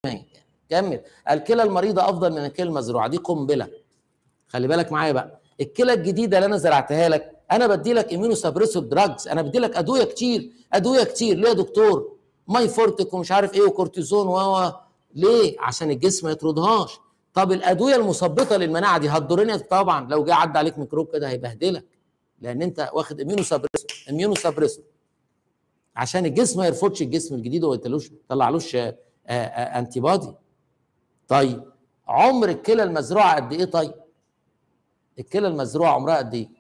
كمل الكلى المريضه افضل من الكلى المزروعه دي قنبله خلي بالك معايا بقى الكلى الجديده اللي انا زرعتها لك انا بدي لك اميونو سابريسور دراجز انا بدي لك ادويه كتير ادويه كتير ليه يا دكتور ماي فورتك ومش عارف ايه وكورتيزون و ليه عشان الجسم ما يطردهاش طب الادويه المثبطه للمناعه دي هتضرني طبعا لو جه عدى عليك ميكروب كده هيبهدلك لان انت واخد اميونو سابريسور اميونو سابريسور عشان الجسم ما يرفضش الجسم الجديد وما يطلعلوش يطلعلوش انتي بادي طيب عمر الكلى المزروعه قد ايه طيب الكلى المزروعه عمرها قد ايه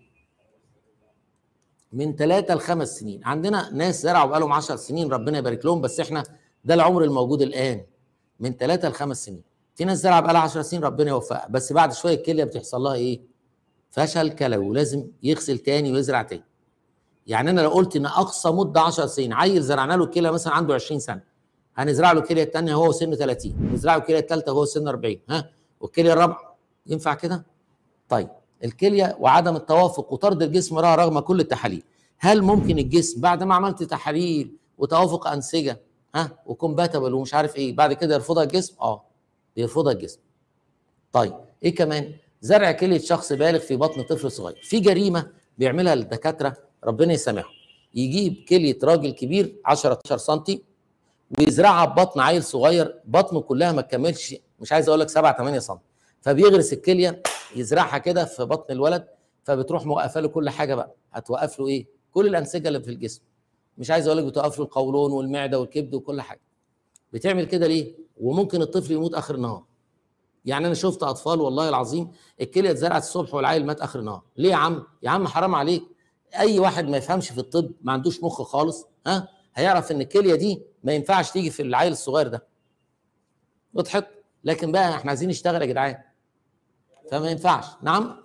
من ثلاثة لخمس سنين عندنا ناس زرعوا بقالهم 10 سنين ربنا يبارك لهم بس احنا ده العمر الموجود الان من ثلاثة لخمس سنين في ناس زرع بقالها 10 سنين ربنا يوفقها بس بعد شويه الكليه بتحصل لها ايه فشل كلوي ولازم يغسل تاني ويزرع تاني يعني انا لو قلت ان اقصى مده 10 سنين عيل زرعنا له الكلى مثلا عنده 20 سنه هنزرع له الكليه الثانيه وهو سنه 30 نزرع له الكليه الثالثه وهو سنه 40 ها والكليه الرابعه ينفع كده طيب الكليه وعدم التوافق وطرد الجسم وراها رغم كل التحاليل هل ممكن الجسم بعد ما عملت تحاليل وتوافق انسجه ها وكومباتبل ومش عارف ايه بعد كده يرفضها الجسم اه بيرفضها الجسم طيب ايه كمان زرع كليه شخص بالغ في بطن طفل صغير في جريمه بيعملها الدكاتره ربنا يسامحهم يجيب كليه راجل كبير 10 12 سم ويزرعها ببطن عيل صغير بطنه كلها ما تكملش مش عايز اقول لك 7 8 سم فبيغرس الكليه يزرعها كده في بطن الولد فبتروح موقفه له كل حاجه بقى هتوقف له ايه كل الانسجه اللي في الجسم مش عايز اقول لك بتوقف له القولون والمعده والكبد وكل حاجه بتعمل كده ليه وممكن الطفل يموت اخر النهار يعني انا شفت اطفال والله العظيم الكليه اتزرعت الصبح والعيل مات اخر النهار ليه يا عم يا عم حرام عليك اي واحد ما يفهمش في الطب ما عندوش مخ خالص ها هيعرف ان الكليه دي ما ينفعش تيجي في العيل الصغير ده وضحت لكن بقى احنا عايزين نشتغل يا جدعان فما ينفعش نعم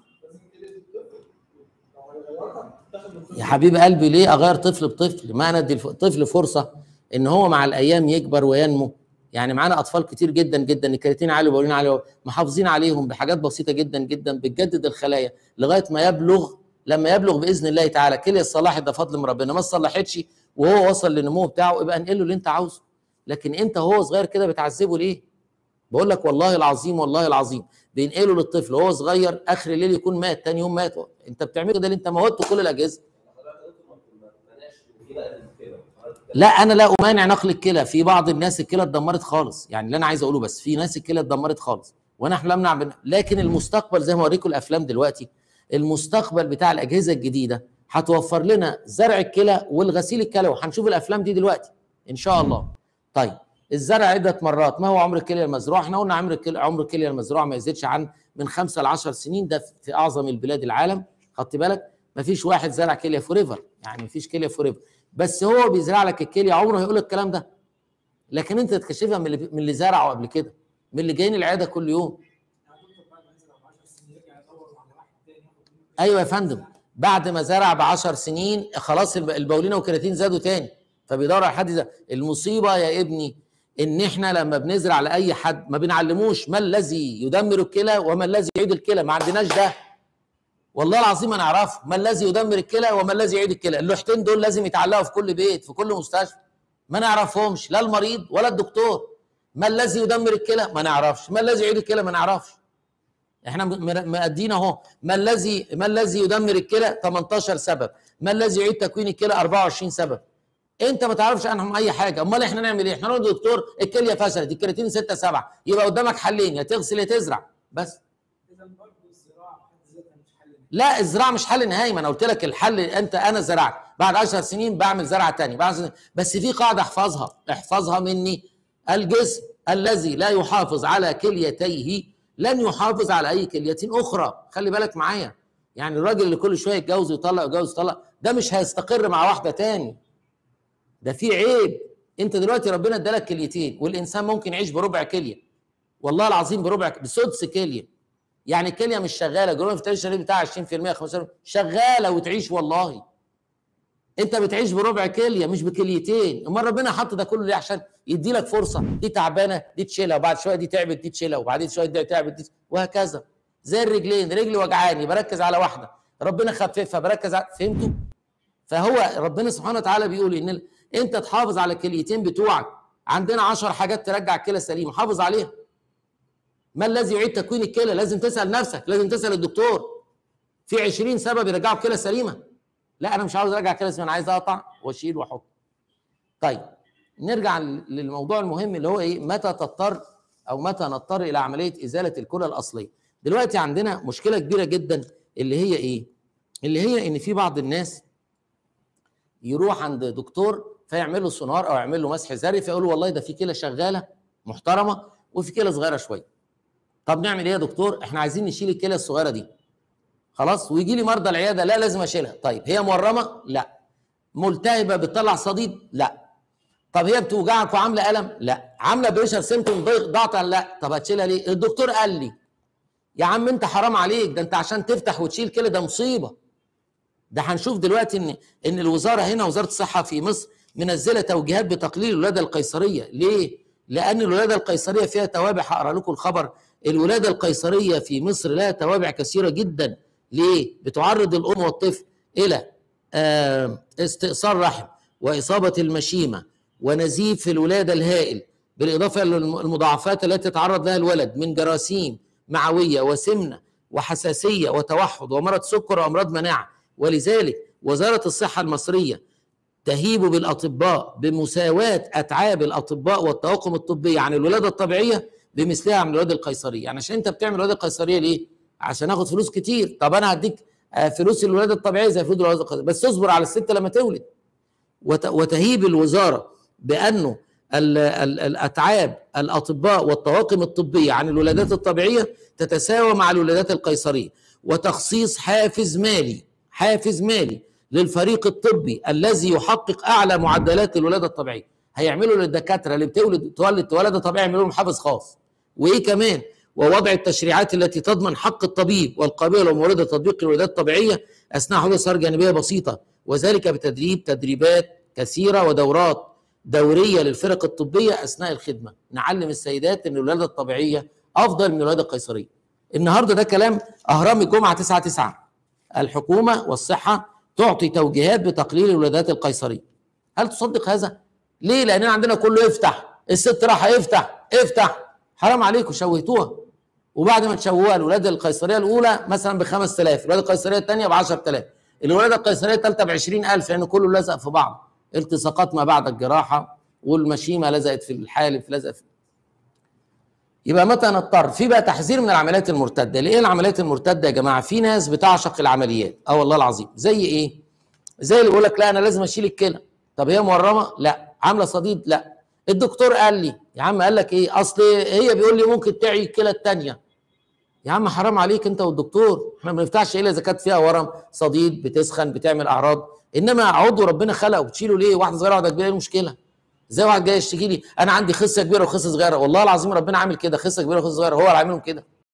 يا حبيب قلبي ليه اغير طفل بطفل ما انا ادي الطفل فرصه ان هو مع الايام يكبر وينمو يعني معانا اطفال كتير جدا جدا الكرياتين عالي وبولين عالي محافظين عليهم بحاجات بسيطه جدا جدا بتجدد الخلايا لغايه ما يبلغ لما يبلغ باذن الله تعالى كليه الصلاحت ده فضل من ربنا ما صلحتش وهو وصل للنمو بتاعه يبقى انقل له اللي انت عاوزه لكن انت وهو صغير كده بتعذبه ليه؟ بقول لك والله العظيم والله العظيم بينقله للطفل وهو صغير اخر الليل يكون مات تاني يوم مات انت بتعمله ده اللي انت موتت كل الاجهزه لا انا لا امانع نقل الكلى في بعض الناس الكلى اتدمرت خالص يعني اللي انا عايز اقوله بس في ناس الكلى اتدمرت خالص وانا احنا لم نعمل لكن المستقبل زي ما اوريكم الافلام دلوقتي المستقبل بتاع الاجهزه الجديده هتوفر لنا زرع الكلى والغسيل الكلوي هنشوف الافلام دي دلوقتي ان شاء الله طيب الزرع عده مرات ما هو عمر الكليه المزروعه احنا قلنا عمر الكليه عمر الكليه المزروعه ما يزيدش عن من خمسة ل 10 سنين ده في اعظم البلاد العالم خدت بالك ما فيش واحد زرع كليه فوريفر يعني ما فيش كليه فوريفر بس هو بيزرع لك الكليه عمره هيقول لك الكلام ده لكن انت تكتشفها من اللي من اللي زرعه قبل كده من اللي جايين العياده كل يوم ايوه يا فندم بعد ما زرع ب 10 سنين خلاص البولينه والكرياتين زادوا تاني فبيدور على حد ده المصيبه يا ابني ان احنا لما بنزرع لاي حد ما بنعلموش ما الذي يدمر الكلى وما الذي يعيد الكلى ما عندناش ده والله العظيم ما نعرفه ما الذي يدمر الكلى وما الذي يعيد الكلى اللوحتين دول لازم يتعلقوا في كل بيت في كل مستشفى ما نعرفهمش لا المريض ولا الدكتور ما الذي يدمر الكلى ما نعرفش ما الذي يعيد الكلى ما نعرفش احنا مقدين اهو ما الذي ما الذي يدمر الكلى 18 سبب ما الذي يعيد تكوين الكلى 24 سبب انت ما تعرفش عنهم اي حاجه امال احنا نعمل ايه احنا نقول دكتور الكليه فشلت الكرياتين 6 7 يبقى قدامك حلين يا تغسل يا تزرع بس لا الزراعه مش حل نهائي ما انا قلت لك الحل انت انا زرعت بعد 10 سنين بعمل زرعه ثانيه بعد سنين. بس في قاعده احفظها احفظها مني الجسم الذي لا يحافظ على كليتيه لن يحافظ على اي كليه اخرى خلي بالك معايا يعني الراجل اللي كل شويه يتجوز ويطلق يتجوز ويطلق ده مش هيستقر مع واحده تاني ده في عيب انت دلوقتي ربنا ادالك كليتين والانسان ممكن يعيش بربع كليه والله العظيم بربع بسدس كليه يعني الكليه مش شغاله جرون في الشريط بتاع 20% 15 شغاله وتعيش والله انت بتعيش بربع كليه مش بكليتين امال ربنا حط ده كله ليه عشان يدي لك فرصه دي تعبانه دي تشيلها وبعد شويه دي تعبت دي تشيلها وبعدين شويه دي تعبت دي وهكذا زي الرجلين رجلي وجعاني بركز على واحده ربنا خففها بركز على فهمتوا فهو ربنا سبحانه وتعالى بيقول ان انت تحافظ على الكليتين بتوعك عندنا 10 حاجات ترجع الكلى سليمه حافظ عليها ما الذي يعيد تكوين الكلى لازم تسال نفسك لازم تسال الدكتور في 20 سبب يرجعوا الكلى سليمه لا انا مش عاوز ارجع كلى سليمه انا عايز اقطع واشيل واحط طيب نرجع للموضوع المهم اللي هو ايه متى تضطر او متى نضطر الى عمليه ازاله الكلى الاصليه دلوقتي عندنا مشكله كبيره جدا اللي هي ايه اللي هي ان في بعض الناس يروح عند دكتور فيعمل له سونار او يعمل له مسح ذري فيقول له والله ده في كلى شغاله محترمه وفي كلى صغيره شويه طب نعمل ايه يا دكتور احنا عايزين نشيل الكلى الصغيره دي خلاص ويجي لي مرضى العياده لا لازم اشيلها طيب هي مورمه لا ملتهبه بتطلع صديد لا طب هي بتوجعك وعامله الم لا عامله بريشر سيمتوم ضغط لا طب هتشيلها ليه الدكتور قال لي يا عم انت حرام عليك ده انت عشان تفتح وتشيل كلى ده مصيبه ده هنشوف دلوقتي ان ان الوزاره هنا وزاره الصحه في مصر منزله توجيهات بتقليل الولاده القيصريه ليه لان الولاده القيصريه فيها توابع هقرا لكم الخبر الولاده القيصريه في مصر لها توابع كثيره جدا ليه بتعرض الام والطفل الى استئصال رحم واصابه المشيمه ونزيف في الولاده الهائل بالاضافه للمضاعفات التي يتعرض لها الولد من جراثيم معويه وسمنه وحساسيه وتوحد ومرض سكر وامراض مناعه ولذلك وزاره الصحه المصريه تهيب بالاطباء بمساواه اتعاب الاطباء والطواقم الطبيه عن الولاده الطبيعيه بمثلها عن الولاده القيصريه يعني عشان انت بتعمل الولاده القيصريه ليه عشان اخد فلوس كتير طب انا هديك فلوس الولاده الطبيعيه زي فلوس الولاده القيصريه بس اصبر على الست لما تولد وتهيب الوزاره بانه الاتعاب الاطباء والطواقم الطبيه عن الولادات الطبيعيه تتساوى مع الولادات القيصريه وتخصيص حافز مالي حافز مالي للفريق الطبي الذي يحقق اعلى معدلات الولاده الطبيعيه هيعملوا للدكاتره اللي بتولد تولد ولاده طبيعيه يعملوا لهم حافز خاص وايه كمان ووضع التشريعات التي تضمن حق الطبيب والقابله والمولده تطبيق الولادات الطبيعيه اثناء حدوث اثار جانبيه بسيطه وذلك بتدريب تدريبات كثيره ودورات دوريه للفرق الطبيه اثناء الخدمه نعلم السيدات ان الولاده الطبيعيه افضل من الولاده القيصريه النهارده ده كلام اهرام الجمعه 9 9 الحكومه والصحه تعطي توجيهات بتقليل الولادات القيصريه هل تصدق هذا ليه لان عندنا كله يفتح الست راح يفتح افتح حرام عليكم شوهتوها وبعد ما تشوهوها الولاده القيصريه الاولى مثلا ب 5000 الولاده القيصريه الثانيه ب 10000 الولاده القيصريه الثالثه ب 20000 لان كله لزق في بعض التصاقات ما بعد الجراحه والمشيمه لزقت في الحالف لزق في يبقى متى نضطر في بقى تحذير من العمليات المرتده ليه العمليات المرتده يا جماعه في ناس بتعشق العمليات اه والله العظيم زي ايه زي اللي بيقول لك لا انا لازم اشيل الكلى طب هي مورمه لا عامله صديد لا الدكتور قال لي يا عم قال لك ايه اصل هي بيقول لي ممكن تعي الكلى الثانيه يا عم حرام عليك انت والدكتور احنا ما بنفتحش الا اذا كانت فيها ورم صديد بتسخن بتعمل اعراض انما عضو ربنا خلقه بتشيله ليه واحده صغيره واحده كبيره ايه المشكله زي واحد جاي يشتكي لي انا عندي خصه كبيره وخصه صغيره والله العظيم ربنا عامل كده خصه كبيره وخصه صغيره هو اللي عاملهم كده